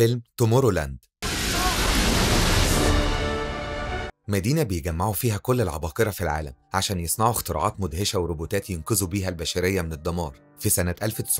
فيلم تومورولاند مدينة بيجمعوا فيها كل العباقرة في العالم عشان يصنعوا اختراعات مدهشة وروبوتات ينقذوا بيها البشرية من الدمار في سنة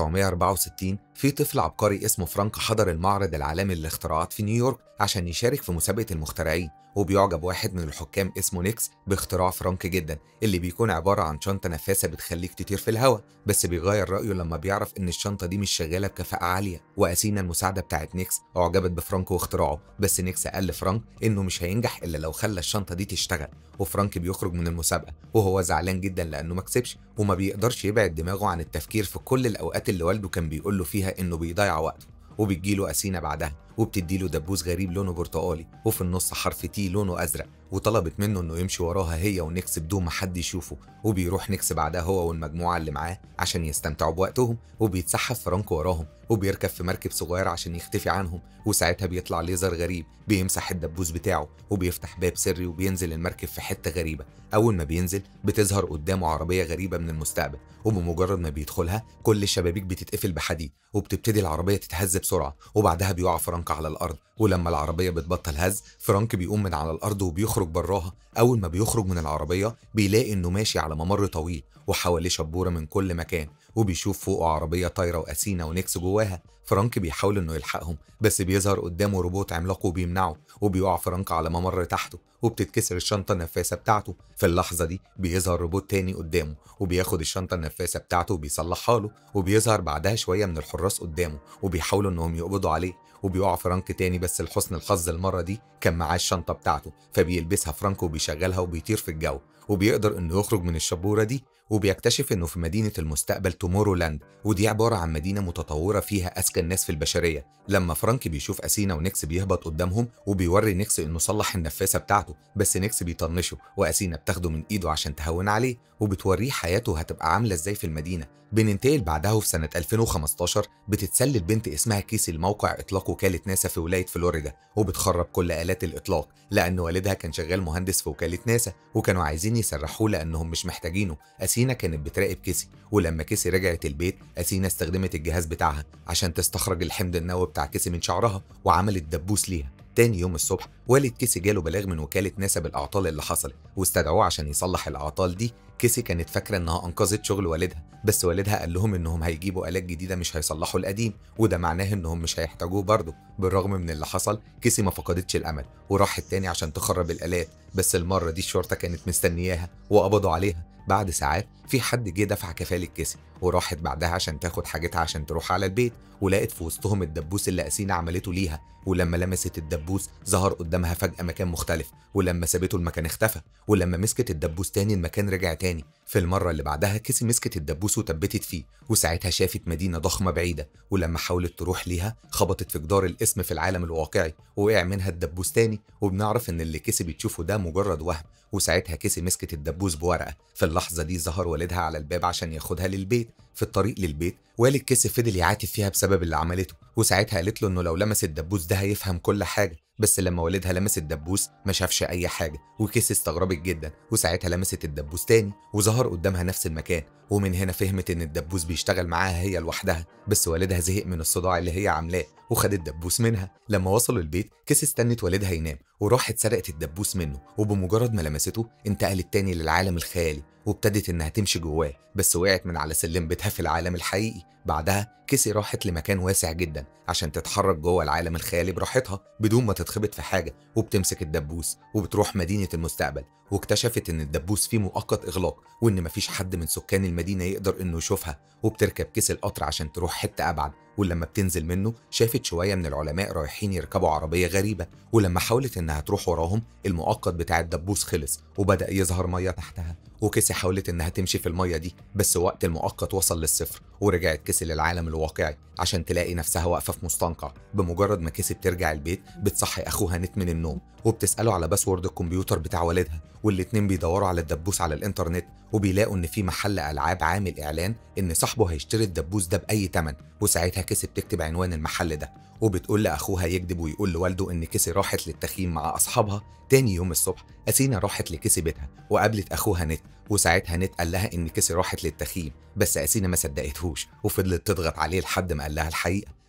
1964 في طفل عبقري اسمه فرانك حضر المعرض العالمي للاختراعات في نيويورك عشان يشارك في مسابقة المخترعين وبيعجب واحد من الحكام اسمه نيكس باختراع فرانك جدا اللي بيكون عبارة عن شنطة نفاثة بتخليك تطير في الهواء بس بيغير رأيه لما بيعرف إن الشنطة دي مش شغالة بكفاءة عالية وأسينا المساعدة بتاعت نيكس أعجبت بفرانك واختراعه بس نيكس قال لفرانك إنه مش هينجح إلا لو خلى الشنطة دي تشتغل وفرانك بيخرج من المسابقة وهو زعلان جدا لأنه ما كسبش وما بيقدرش يبعد دماغه عن التفكير في كل الأوقات اللي والده كان بيقول له فيها إنه بيضيع وقته وبتجيله أسينا بعدها وبتديله دبوس غريب لونه برتقالي وفي النص حرف تي لونه أزرق وطلبت منه إنه يمشي وراها هي ونكس بدون ما حد يشوفه وبيروح نكس بعدها هو والمجموعة اللي معاه عشان يستمتعوا بوقتهم وبيتسحب فرانك وراهم وبيركب في مركب صغير عشان يختفي عنهم وساعتها بيطلع ليزر غريب بيمسح الدبوس بتاعه وبيفتح باب سري وبينزل المركب في حتة غريبة أول ما بينزل بتظهر قدامه عربية غريبة من المستقبل وبمجرد ما بيدخلها كل الشبابيك بتتقفل بحديد وبتبتدي العربية تتهز بسرعة وبعدها بيقع فرانك على الأرض ولما العربية بتبطل هز فرانك بيقوم من على الأرض وبيخرج براها أول ما بيخرج من العربية بيلاقي إنه ماشي على ممر طويل وحواليه شبورة من كل مكان وبيشوف فوقه عربية طايرة وأسينا ونكس جواها فرانك بيحاول إنه يلحقهم بس بيظهر قدامه روبوت عملاق وبيمنعه وبيقع فرانك على ممر تحته وبتتكسر الشنطة النفاثة بتاعته في اللحظة دي بيظهر روبوت تاني قدامه وبياخد الشنطة النفاثة بتاعته وبيصلحها له وبيظهر بعدها شوية من الحراس قدامه وبيحاولوا إنهم يقبضوا عليه وبيقع فرانك تاني بس لحسن الحظ المرة دي كان معاه الشنطة بتاعته فبيلبسها فرانك وبيشغلها وبيطير في الجو وبيقدر انه يخرج من الشبورة دي وبيكتشف انه في مدينة المستقبل تومورو لاند ودي عبارة عن مدينة متطورة فيها اذكى الناس في البشرية لما فرانك بيشوف اسينا ونكس بيهبط قدامهم وبيوري نكس انه صلح النفاثة بتاعته بس نكس بيطنشه واسينا بتاخده من ايده عشان تهون عليه وبتوريه حياته هتبقى عاملة ازاي في المدينة بننتقل بعدها وفي سنة 2015 بتتسلل بنت اسمها كيسي لموقع إطلاق وكالة ناسا في ولاية فلوريدا وبتخرب كل آلات الإطلاق لأن والدها كان شغال مهندس في وكالة ناسا وكانوا عايزين يسرحوه لأنهم مش محتاجينه أسينا كانت بتراقب كيسي ولما كيسي رجعت البيت أسينا استخدمت الجهاز بتاعها عشان تستخرج الحمض النووي بتاع كيسي من شعرها وعملت دبوس ليها تاني يوم الصبح والد كيسي جاله بلاغ من وكالة ناسا بالأعطال اللي حصلت واستدعوه عشان يصلح الأعطال دي كيسي كانت فاكرة إنها أنقذت شغل والدها بس والدها قال لهم إنهم هيجيبوا آلات جديدة مش هيصلحوا القديم وده معناه إنهم مش هيحتاجوه برضه بالرغم من اللي حصل كيسي ما فقدتش الأمل وراحت تاني عشان تخرب الآلات بس المرة دي الشرطة كانت مستنياها وقبضوا عليها بعد ساعات في حد جه دفع كفالة كيسي وراحت بعدها عشان تاخد حاجتها عشان تروح على البيت ولقت في وسطهم الدبوس اللي أسينا عملته ليها ولما لمست الدبوس ظهر قدامها فجأة مكان مختلف ولما سابته المكان اختفى ولما مسكت الدبوس تاني المكان رجع تاني في المرة اللي بعدها كيسي مسكت الدبوس وثبتت فيه وساعتها شافت مدينة ضخمة بعيدة ولما حاولت تروح ليها خبطت في جدار الاسم في العالم الواقعي ووقع منها الدبوس تاني وبنعرف ان اللي كيسي بتشوفه ده مجرد وهم وساعتها كيسي مسكت الدبوس بورقة في اللحظة دي ظهر والدها على الباب عشان ياخدها للبيت في الطريق للبيت والد كيسي فضل يعاتب فيها بسبب اللي عملته وساعتها قالت له انه لو لمس الدبوس ده هيفهم كل حاجة بس لما والدها لمس الدبوس ما شافش اي حاجه وكيسي استغربت جدا وساعتها لمست الدبوس تاني وظهر قدامها نفس المكان ومن هنا فهمت ان الدبوس بيشتغل معاها هي لوحدها بس والدها زهق من الصداع اللي هي عاملاه وخد الدبوس منها لما وصلوا البيت كيسي استنت والدها ينام وراحت سرقت الدبوس منه وبمجرد ما لمسته انتقلت تاني للعالم الخيالي وابتدت انها تمشي جواه بس وقعت من على سلم بيتها في العالم الحقيقي بعدها كيسي راحت لمكان واسع جدا عشان تتحرك جوه العالم الخيالي براحتها بدون ما تتخبط في حاجه وبتمسك الدبوس وبتروح مدينه المستقبل واكتشفت ان الدبوس فيه مؤقت اغلاق وان مفيش حد من سكان المدينه يقدر انه يشوفها وبتركب كيس القطر عشان تروح حته ابعد ولما بتنزل منه شافت شويه من العلماء رايحين يركبوا عربيه غريبه ولما حاولت انها تروح وراهم المؤقت بتاع الدبوس خلص وبدا يظهر ميه تحتها وكيسي حاولت انها تمشي في الميه دي بس وقت المؤقت وصل للصفر ورجعت كيسي للعالم الواقعي عشان تلاقي نفسها واقفه في مستنقع بمجرد ما كيسي بترجع البيت بتصحي اخوها نت من النوم وبتساله على باسورد الكمبيوتر بتاع والدها والاتنين بيدوروا على الدبوس على الانترنت وبيلاقوا ان في محل العاب عامل اعلان ان صاحبه هيشتري الدبوس ده باي تمن وساعتها كيسي بتكتب عنوان المحل ده وبتقول لاخوها يكذب ويقول لوالده ان كيسي راحت للتخييم مع اصحابها تاني يوم الصبح اسينا راحت لكيسي بيتها وقابلت اخوها نت وساعتها نت قال لها ان كيسي راحت للتخييم بس اسينا ما صدقتهوش وفضلت تضغط عليه لحد ما قال لها الحقيقه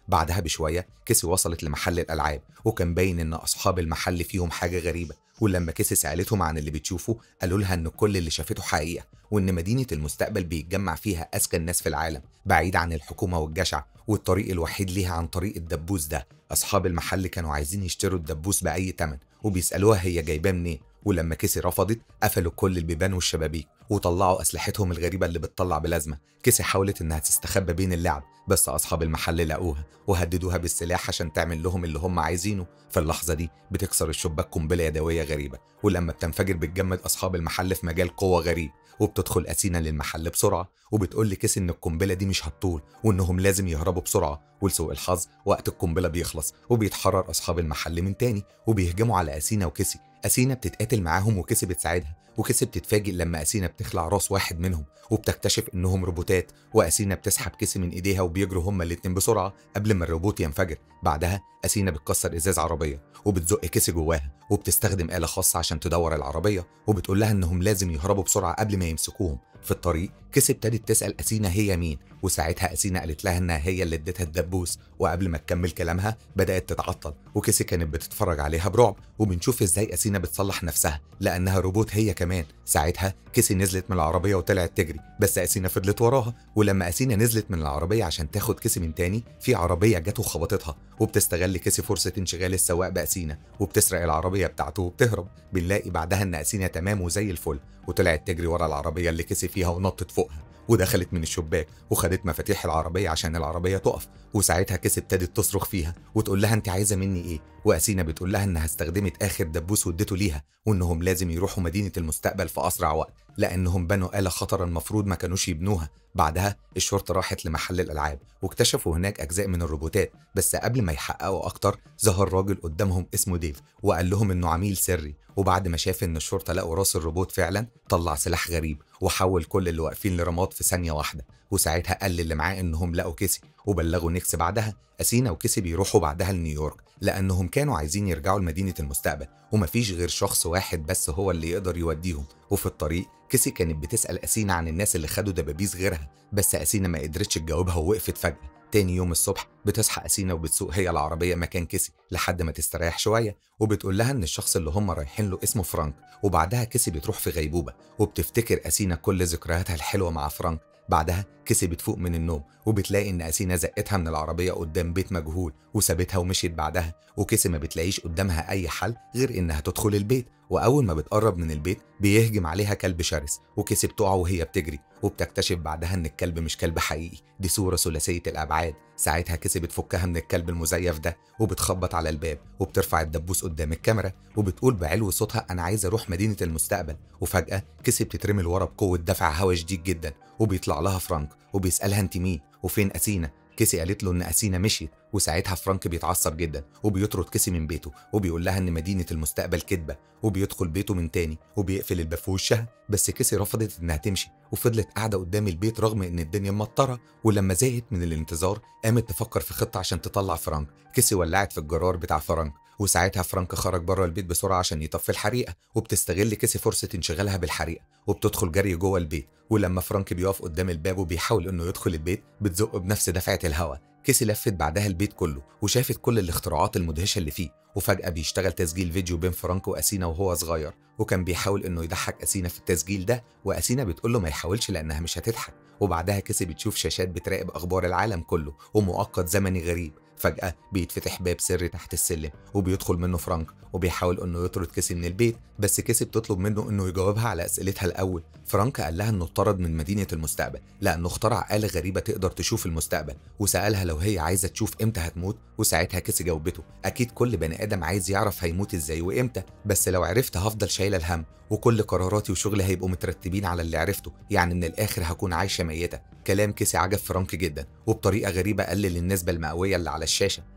بعدها بشوية كيسي وصلت لمحل الألعاب وكان باين إن أصحاب المحل فيهم حاجة غريبة ولما كيسي سألتهم عن اللي بتشوفه قالوا لها إن كل اللي شافته حقيقة وإن مدينة المستقبل بيتجمع فيها أذكى الناس في العالم بعيد عن الحكومة والجشع والطريق الوحيد ليها عن طريق الدبوس ده أصحاب المحل كانوا عايزين يشتروا الدبوس بأي تمن وبيسألوها هي جايباه منين ولما كيسي رفضت قفلوا كل البيبان والشبابيك وطلعوا أسلحتهم الغريبة اللي بتطلع بلازمة كيسي حاولت إنها تستخبى بين اللعب بس أصحاب المحل لقوها وهددوها بالسلاح عشان تعمل لهم اللي هم عايزينه في اللحظة دي بتكسر الشباك قنبلة يدوية غريبة ولما بتنفجر بتجمد أصحاب المحل في مجال قوة غريب وبتدخل أسينا للمحل بسرعة وبتقول لكيسي إن القنبلة دي مش هتطول وإنهم لازم يهربوا بسرعة ولسوء الحظ وقت القنبلة بيخلص وبيتحرر أصحاب المحل من تاني وبيهجموا على أسينا وكيسي أسينا بتتقاتل معاهم وكيسي بتساعدها وكيسي بتتفاجئ لما أسينا بتخلع راس واحد منهم وبتكتشف إنهم روبوتات وأسينا بتسحب كيسي من إيديها وبيجروا هما الاتنين بسرعة قبل ما الروبوت ينفجر بعدها أسينا بتكسر إزاز عربية وبتزق كيسي جواها وبتستخدم آلة خاصة عشان تدور العربية وبتقول لها إنهم لازم يهربوا بسرعة قبل ما يمسكوهم في الطريق كيسي ابتدت تسأل أسينا هي مين وساعتها أسينا قالت لها إنها هي اللي اديتها الدبوس وقبل ما تكمل كلامها بدأت تتعطل وكيسي كانت بتتفرج عليها برعب وبنشوف إزاي أسينا بتصلح نفسها لأنها روبوت هي كمان ساعتها كيسي نزلت من العربية وطلعت تجري بس أسينا فضلت وراها ولما أسينا نزلت من العربية عشان تاخد كيسي من تاني في عربية جت وخبطتها وبتستغل كيسي فرصة انشغال السواق بأسينا وبتسرق العربية بتاعته وبتهرب بنلاقي بعدها إن أسينا تمام وزي الفل وطلعت تجري ورا العربية اللي كيسي فيها ونطت فوقها ودخلت من الشباك وخدت مفاتيح العربية عشان العربية تقف وساعتها كيسي ابتدت تصرخ فيها وتقول لها انت عايزة مني ايه وأسينا بتقول لها انها استخدمت آخر دبوس واديته ليها وانهم لازم يروحوا مدينة المستقبل في أسرع وقت لأنهم بنوا آلة خطر المفروض ما كانوش يبنوها بعدها الشرطة راحت لمحل الألعاب واكتشفوا هناك أجزاء من الروبوتات بس قبل ما يحققوا أكتر ظهر راجل قدامهم اسمه ديف وقال لهم إنه عميل سري وبعد ما شاف إن الشرطة لقوا راس الروبوت فعلا طلع سلاح غريب وحول كل اللي واقفين لرماد في ثانية واحدة وساعتها قال اللي معاه إنهم لقوا كيسي وبلغوا نيكس بعدها أسينا وكيسي بيروحوا بعدها لنيويورك لأنهم كانوا عايزين يرجعوا لمدينة المستقبل ومفيش غير شخص واحد بس هو اللي يقدر يوديهم وفي الطريق كيسي كانت بتسأل أسينا عن الناس اللي خدوا دبابيس غيرها بس أسينا ما قدرتش تجاوبها ووقفت فجأة تاني يوم الصبح بتصحى أسينا وبتسوق هي العربية مكان كيسي لحد ما تستريح شوية وبتقول لها إن الشخص اللي هم رايحين له اسمه فرانك وبعدها كيسي بتروح في غيبوبة وبتفتكر أسينا كل ذكرياتها الحلوة مع فرانك بعدها كيسي بتفوق من النوم وبتلاقي ان اسينا زقتها من العربيه قدام بيت مجهول وسابتها ومشيت بعدها وكيسي ما بتلاقيش قدامها اي حل غير انها تدخل البيت واول ما بتقرب من البيت بيهجم عليها كلب شرس وكيسي بتقع وهي بتجري وبتكتشف بعدها ان الكلب مش كلب حقيقي دي صوره ثلاثيه الابعاد ساعتها كيسي بتفكها من الكلب المزيف ده وبتخبط على الباب وبترفع الدبوس قدام الكاميرا وبتقول بعلو صوتها انا عايزه اروح مدينه المستقبل وفجاه كيسي بتترمي لورا بقوه دفع هوا شديد جدا وبيطلع لها فرانك وبيسالها انت مين وفين اسينا كيسي قالت له ان اسينا مشيت وساعتها فرانك بيتعصب جدا وبيطرد كيسي من بيته وبيقول لها ان مدينه المستقبل كدبه وبيدخل بيته من تاني وبيقفل الباب في وشها بس كيسي رفضت انها تمشي وفضلت قاعده قدام البيت رغم ان الدنيا مطره ولما زهقت من الانتظار قامت تفكر في خطه عشان تطلع فرانك كيسي ولعت في الجرار بتاع فرانك وساعتها فرانك خرج بره البيت بسرعه عشان يطفي الحريقه وبتستغل كيسي فرصه انشغالها بالحريقه وبتدخل جري جوه البيت ولما فرانك بيقف قدام الباب وبيحاول انه يدخل البيت بتزقه بنفس دفعه الهواء كيسي لفت بعدها البيت كله وشافت كل الاختراعات المدهشه اللي فيه وفجاه بيشتغل تسجيل فيديو بين فرانك واسينا وهو صغير وكان بيحاول انه يضحك اسينا في التسجيل ده واسينا بتقول له ما يحاولش لانها مش هتضحك وبعدها كيسي بتشوف شاشات بتراقب اخبار العالم كله ومؤقت زمني غريب فجأة بيتفتح باب سري تحت السلم وبيدخل منه فرانك وبيحاول انه يطرد كيسي من البيت بس كيسي بتطلب منه انه يجاوبها على اسئلتها الاول فرانك قال لها انه اطرد من مدينة المستقبل لانه اخترع آلة غريبة تقدر تشوف المستقبل وسألها لو هي عايزة تشوف امتى هتموت وساعتها كيسي جاوبته اكيد كل بني ادم عايز يعرف هيموت ازاي وامتى بس لو عرفت هفضل شايلة الهم وكل قراراتي وشغلي هيبقوا مترتبين على اللي عرفته يعني من الاخر هكون عايشة ميتة كلام كيسي عجب فرانك جدا وبطريقة غريبة قلل النسبة المئوية اللي على الشاشة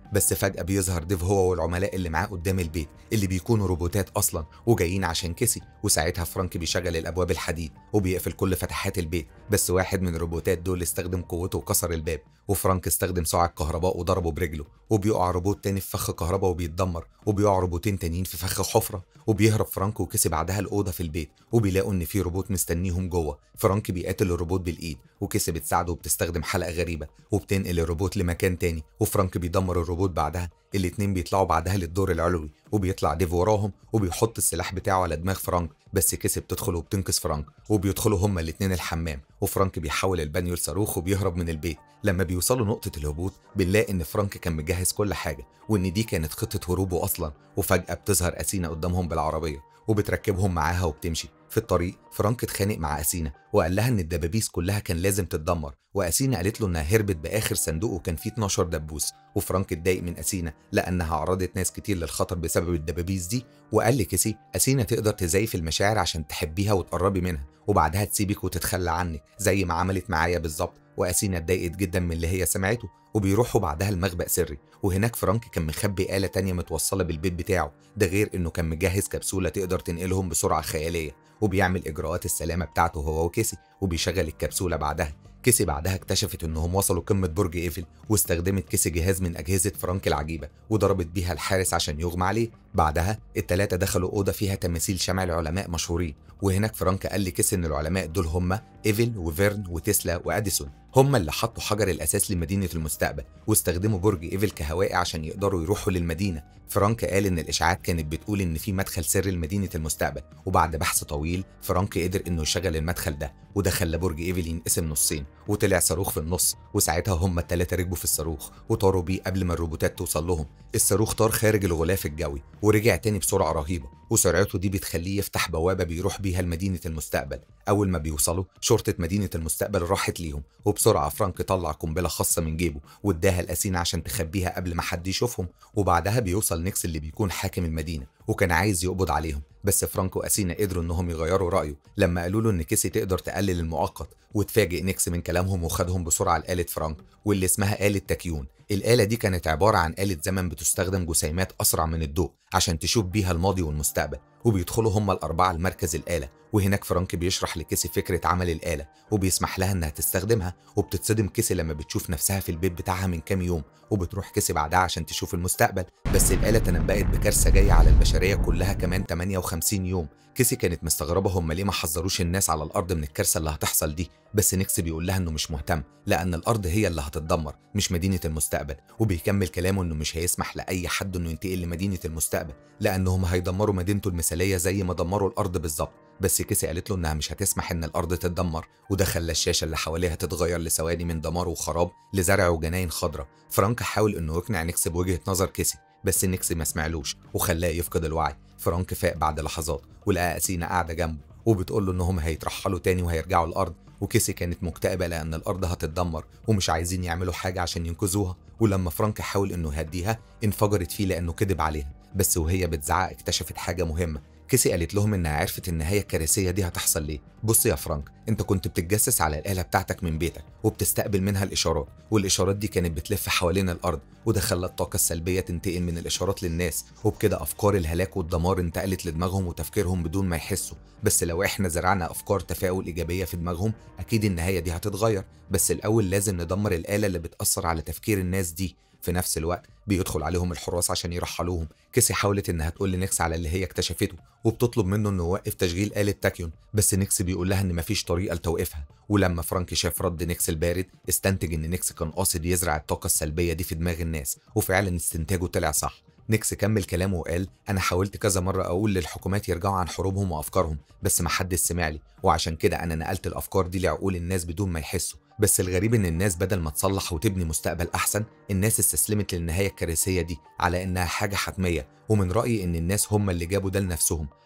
بس فجأة بيظهر ديف هو والعملاء اللي معاه قدام البيت اللي بيكونوا روبوتات أصلا وجايين عشان كيسي وساعتها فرانك بيشغل الأبواب الحديد وبيقفل كل فتحات البيت بس واحد من الروبوتات دول استخدم قوته وكسر الباب وفرانك استخدم ساعة كهرباء وضربه برجله وبيقع روبوت تاني في فخ كهرباء وبيتدمر وبيقع روبوتين تانيين في فخ حفرة وبيهرب فرانك وكيسي بعدها الأوضة في البيت وبيلاقوا إن في روبوت مستنيهم جوه فرانك بيقاتل الروبوت بالإيد وكيسي بتساعده وبتستخدم حلقة غريبة وبتنقل الروبوت لمكان تاني وفرانك بيدمر الروبوت بعدها الاتنين بيطلعوا بعدها للدور العلوي وبيطلع ديف وراهم وبيحط السلاح بتاعه على دماغ فرانك بس كيسي بتدخل وبتنقذ فرانك وبيدخلوا هما الاتنين الحمام وفرانك بيحول البانيو لصاروخ وبيهرب من البيت لما بيوصلوا نقطة الهبوط بنلاقي إن فرانك كان مجهز كل حاجة وإن دي كانت خطة هروبه أصلا وفجأة بتظهر أسينا قدامهم بالعربية وبتركبهم معاها وبتمشي في الطريق فرانك اتخانق مع أسينا وقال لها إن الدبابيس كلها كان لازم تتدمر وأسينا قالت له إنها هربت بآخر صندوق وكان فيه 12 دبوس وفرانك اتضايق من أسينا لأنها عرضت ناس كتير للخطر بسبب الدبابيس دي وقال لكيسي أسينا تقدر تزيف المشاعر عشان تحبيها وتقربي منها وبعدها تسيبك وتتخلى عنك زي ما عملت معايا بالظبط وأسينا اتضايقت جدا من اللي هي سمعته وبيروحوا بعدها المخبأ سري وهناك فرانك كان مخبي آلة تانية متوصلة بالبيت بتاعه ده غير إنه كان مجهز كبسولة تقدر تنقلهم بسرعة خيالية وبيعمل إجراءات السلامة بتاعته هو وكيسي وبيشغل الكبسولة بعدها كيسي بعدها اكتشفت انهم وصلوا قمة برج ايفل واستخدمت كيسي جهاز من اجهزة فرانك العجيبة وضربت بيها الحارس عشان يغمى عليه بعدها التلاتة دخلوا أوضة فيها تماثيل شمع العلماء مشهورين وهناك فرانك قال لكيسي ان العلماء دول هم ايفل وفيرن وتسلا واديسون هم اللي حطوا حجر الاساس لمدينه المستقبل واستخدموا برج ايفل كهوائي عشان يقدروا يروحوا للمدينه فرانك قال ان الاشاعات كانت بتقول ان في مدخل سري لمدينه المستقبل وبعد بحث طويل فرانك قدر انه يشغل المدخل ده وده خلى برج ايفل ينقسم نصين وطلع صاروخ في النص وساعتها هم التلاته ركبوا في الصاروخ وطاروا بيه قبل ما الروبوتات توصل لهم الصاروخ طار خارج الغلاف الجوي ورجع تاني بسرعه رهيبه وسرعته دي بتخليه يفتح بوابه بيروح بيها لمدينه المستقبل اول ما بيوصلوا شرطه مدينه المستقبل راحت ليهم وبسرعه فرانك طلع قنبله خاصه من جيبه واداها لاسينا عشان تخبيها قبل ما حد يشوفهم وبعدها بيوصل نيكس اللي بيكون حاكم المدينه وكان عايز يقبض عليهم بس فرانك واسينا قدروا انهم يغيروا رايه لما قالوا له ان كيسي تقدر تقلل المؤقت وتفاجئ نيكس من كلامهم وخدهم بسرعه لآلة فرانك واللي اسمها آلة تكيون الآلة دي كانت عبارة عن آلة زمن بتستخدم جسيمات أسرع من الضوء عشان تشوف بيها الماضي والمستقبل وبيدخلوا هم الأربعة لمركز الآلة وهناك فرانك بيشرح لكيسي فكرة عمل الآلة وبيسمح لها إنها تستخدمها وبتتصدم كيسي لما بتشوف نفسها في البيت بتاعها من كام يوم وبتروح كيسي بعدها عشان تشوف المستقبل بس الآلة تنبأت بكارثة جاية على البشرية كلها كمان 58 يوم كيسي كانت مستغربة هم ليه ما حذروش الناس على الأرض من الكارثة اللي هتحصل دي بس نيكس بيقول لها إنه مش مهتم لأن الأرض هي اللي هتتدمر مش مدينة المستقبل وبيكمل كلامه إنه مش هيسمح لأي حد إنه ينتقل لمدينة المستقبل لأنهم هيدمروا مدينته المثالية زي ما دمروا الأرض بالظبط بس كيسي قالت له انها مش هتسمح ان الارض تتدمر وده خلى الشاشه اللي حواليها تتغير لثواني من دمار وخراب لزرع وجناين خضراء فرانك حاول انه يقنع نيكس بوجهه نظر كيسي بس نيكس ما سمعلوش وخلاه يفقد الوعي فرانك فاق بعد لحظات ولقى اسينا قاعده جنبه وبتقول له انهم هيترحلوا تاني وهيرجعوا الارض وكيسي كانت مكتئبة لأن الأرض هتتدمر ومش عايزين يعملوا حاجة عشان ينقذوها ولما فرانك حاول إنه يهديها انفجرت فيه لأنه كذب عليها بس وهي بتزعق اكتشفت حاجة مهمة كيسي قالت لهم انها عرفت النهايه الكارثيه دي هتحصل ليه بص يا فرانك انت كنت بتتجسس على الاله بتاعتك من بيتك وبتستقبل منها الاشارات والاشارات دي كانت بتلف حوالين الارض وده خلى الطاقه السلبيه تنتقل من الاشارات للناس وبكده افكار الهلاك والدمار انتقلت لدماغهم وتفكيرهم بدون ما يحسوا بس لو احنا زرعنا افكار تفاؤل ايجابيه في دماغهم اكيد النهايه دي هتتغير بس الاول لازم ندمر الاله اللي بتاثر على تفكير الناس دي في نفس الوقت بيدخل عليهم الحراس عشان يرحلوهم كيسي حاولت انها تقول لنيكس على اللي هي اكتشفته وبتطلب منه انه يوقف تشغيل آلة تاكيون بس نيكس بيقول لها ان مفيش طريقه لتوقيفها ولما فرانك شاف رد نيكس البارد استنتج ان نيكس كان قاصد يزرع الطاقه السلبيه دي في دماغ الناس وفعلا استنتاجه طلع صح نيكس كمل كلامه وقال انا حاولت كذا مره اقول للحكومات يرجعوا عن حروبهم وافكارهم بس محدش سمع لي وعشان كده انا نقلت الافكار دي لعقول الناس بدون ما يحسوا بس الغريب ان الناس بدل ما تصلح وتبني مستقبل احسن الناس استسلمت للنهايه الكارثيه دي على انها حاجه حتميه ومن رايي ان الناس هم اللي جابوا ده لنفسهم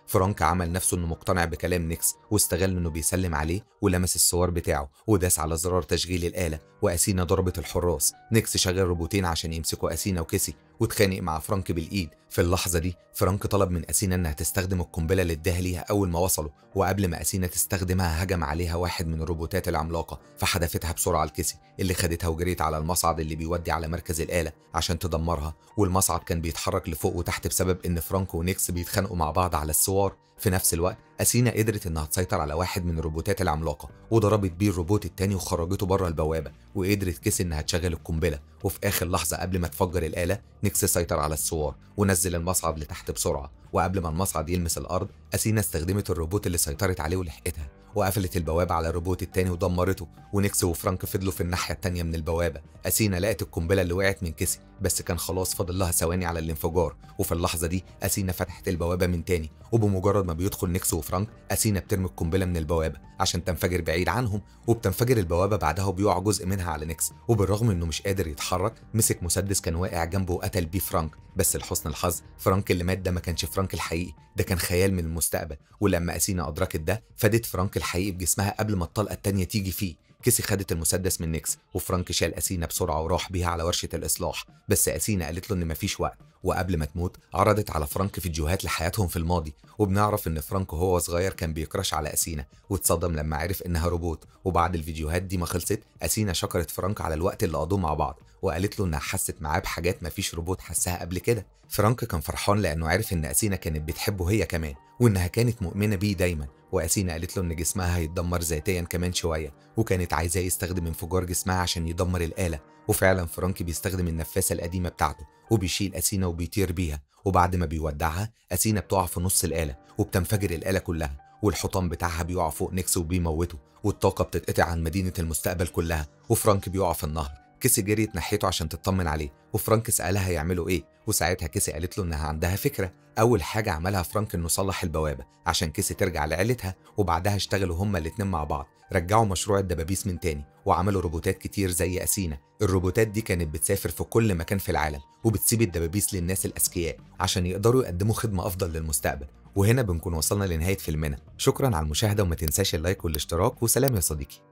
فرانك عمل نفسه انه مقتنع بكلام نيكس واستغل انه بيسلم عليه ولمس الصور بتاعه وداس على زرار تشغيل الآلة وأسينا ضربت الحراس نيكس شغل روبوتين عشان يمسكوا أسينا وكيسي واتخانق مع فرانك بالإيد في اللحظة دي فرانك طلب من أسينا إنها تستخدم القنبلة اللي اداها ليها أول ما وصلوا وقبل ما أسينا تستخدمها هجم عليها واحد من الروبوتات العملاقة فحدفتها بسرعة لكيسي اللي خدتها وجريت على المصعد اللي بيودي على مركز الآلة عشان تدمرها والمصعد كان بيتحرك لفوق وتحت بسبب إن فرانك ونيكس بيتخانقوا مع بعض على السوار في نفس الوقت أسينا قدرت إنها تسيطر على واحد من الروبوتات العملاقة وضربت بيه الروبوت التاني وخرجته بره البوابة وقدرت كيسي إنها تشغل القنبلة وفي آخر لحظة قبل ما تفجر الآلة نيكس سيطر على السوار ونزل المصعد لتحت بسرعة وقبل ما المصعد يلمس الأرض أسينا استخدمت الروبوت اللي سيطرت عليه ولحقتها وقفلت البوابة على الروبوت التاني ودمرته ونيكس وفرانك فضلوا في الناحية التانية من البوابة أسينا لقت القنبلة اللي وقعت من كيسي بس كان خلاص فاضل لها ثواني على الانفجار وفي اللحظة دي أسينا فتحت البوابة من تاني وبمجرد ما بيدخل نيكس وفرانك أسينا بترمي القنبلة من البوابة عشان تنفجر بعيد عنهم وبتنفجر البوابة بعدها وبيقع جزء منها على نيكس وبالرغم إنه مش قادر يتحرك مسك مسدس كان واقع جنبه وقتل بيه فرانك بس لحسن الحظ فرانك اللي مات ده ما كانش فرانك الحقيقي ده كان خيال من المستقبل ولما أسينا أدركت ده فادت فرانك الحقيقي بجسمها قبل ما الطلقة التانية تيجي فيه كيسي خدت المسدس من نيكس وفرانك شال أسينا بسرعة وراح بيها على ورشة الإصلاح بس أسينا قالت له إن مفيش وقت وقبل ما تموت عرضت على فرانك فيديوهات لحياتهم في الماضي وبنعرف إن فرانك وهو صغير كان بيكرش على أسينا واتصدم لما عرف إنها روبوت وبعد الفيديوهات دي ما خلصت أسينا شكرت فرانك على الوقت اللي قضوه مع بعض وقالت له إنها حست معاه بحاجات مفيش روبوت حسها قبل كده فرانك كان فرحان لأنه عرف إن أسينا كانت بتحبه هي كمان وإنها كانت مؤمنة بيه دايما وأسينا قالت له إن جسمها هيتدمر ذاتيا كمان شوية وكانت عايزاه يستخدم انفجار جسمها عشان يدمر الآلة وفعلا فرانك بيستخدم النفاسة القديمة بتاعته وبيشيل أسينا وبيطير بيها وبعد ما بيودعها أسينا بتقع في نص الآلة وبتنفجر الآلة كلها والحطام بتاعها بيقع فوق نيكس وبيموته والطاقة بتتقطع عن مدينة المستقبل كلها وفرانك بيقع في النهر كيسي جريت ناحيته عشان تطمن عليه وفرانك سألها يعملوا ايه وساعتها كيسي قالت له انها عندها فكرة اول حاجة عملها فرانك انه صلح البوابة عشان كيسي ترجع لعيلتها وبعدها اشتغلوا هما الاتنين مع بعض رجعوا مشروع الدبابيس من تاني وعملوا روبوتات كتير زي أسينا الروبوتات دي كانت بتسافر في كل مكان في العالم وبتسيب الدبابيس للناس الأذكياء عشان يقدروا يقدموا خدمة أفضل للمستقبل وهنا بنكون وصلنا لنهاية فيلمنا شكرا على المشاهدة وما تنساش اللايك والاشتراك وسلام يا صديقي